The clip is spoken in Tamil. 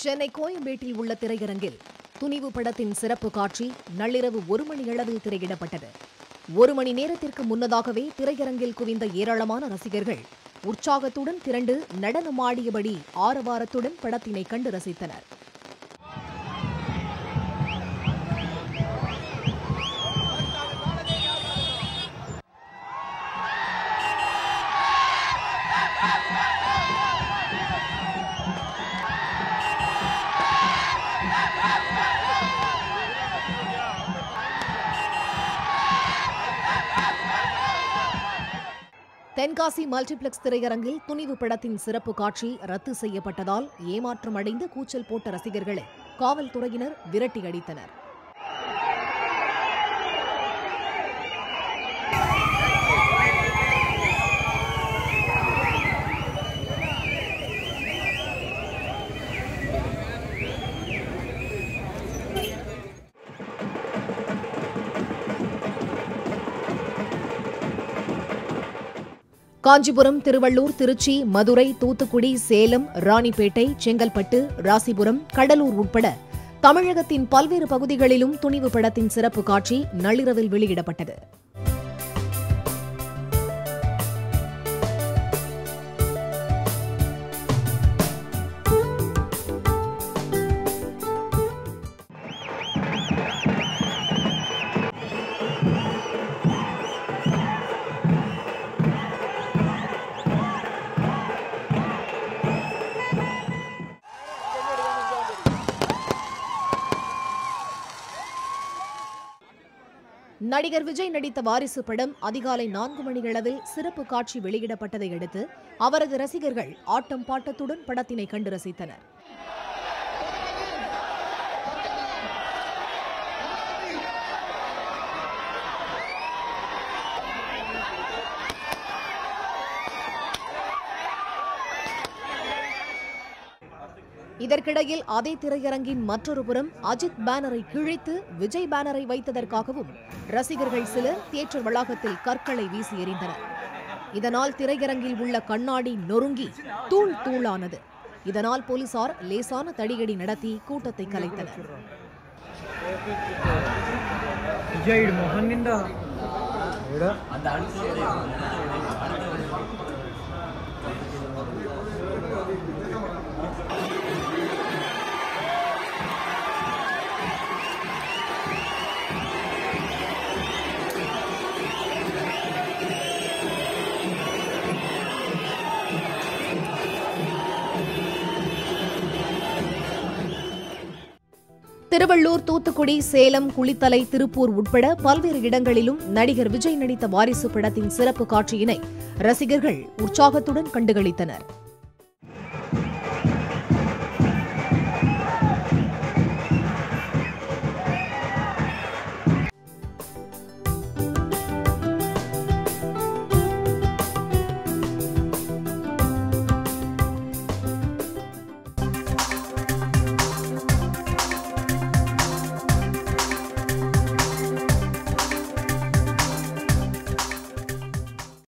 சென்னை கோயம்பேட்டில் உள்ள திரையரங்கில் துணிவு படத்தின் சிறப்பு காட்சி நள்ளிரவு ஒரு மணி அளவில் திரையிடப்பட்டது ஒரு மணி நேரத்திற்கு முன்னதாகவே திரையரங்கில் குவிந்த ஏராளமான ரசிகர்கள் உற்சாகத்துடன் திரண்டு நடனமாடியபடி ஆரவாரத்துடன் படத்தினை கண்டு ரசித்தனர் தென்காசி மல்டிப்ளெக்ஸ் திரையரங்கில் துணிவு படத்தின் சிறப்பு காட்சி ரத்து செய்யப்பட்டதால் ஏமாற்றம் அடைந்து கூச்சல் போட்ட ரசிகர்களை காவல்துறையினர் விரட்டி அடித்தனர் காஞ்சிபுரம் திருவள்ளூர் திருச்சி மதுரை தூத்துக்குடி சேலம் ராணிப்பேட்டை செங்கல்பட்டு ராசிபுரம் கடலூர் உட்பட தமிழகத்தின் பல்வேறு பகுதிகளிலும் துணிவு படத்தின் சிறப்பு காட்சி நள்ளிரவில் வெளியிடப்பட்டது நடிகர் விஜய் நடித்த வாரிசு படம் அதிகாலை நான்கு மணியளவில் சிறப்பு காட்சி வெளியிடப்பட்டதை அடுத்து அவரது ரசிகர்கள் ஆட்டம் பாட்டத்துடன் படத்தினை கண்டு ரசித்தனர் இதற்கிடையில் அதே திரையரங்கின் மற்றொரு புறம் அஜித் பேனரை கிழித்து விஜய் பேனரை வைத்ததற்காகவும் ரசிகர்கள் சிலர் தியேட்டர் வளாகத்தில் கற்களை வீசி எறிந்தனர் இதனால் திரையரங்கில் உள்ள கண்ணாடி நொறுங்கி தூள் தூளானது இதனால் போலீசார் லேசான தடியடி நடத்தி கூட்டத்தை கலைத்தனர் ವಿಜಯ್ ಮೋಹನ್ನಿಂದ திருவள்ளூர் தூத்துக்குடி சேலம் குளித்தலை திருப்பூர் உட்பட பல்வேறு இடங்களிலும் நடிகர் விஜய் நடித்த வாரிசு படத்தின் சிறப்பு காட்சியினை ரசிகர்கள் உற்சாகத்துடன் கண்டுகளித்தனர்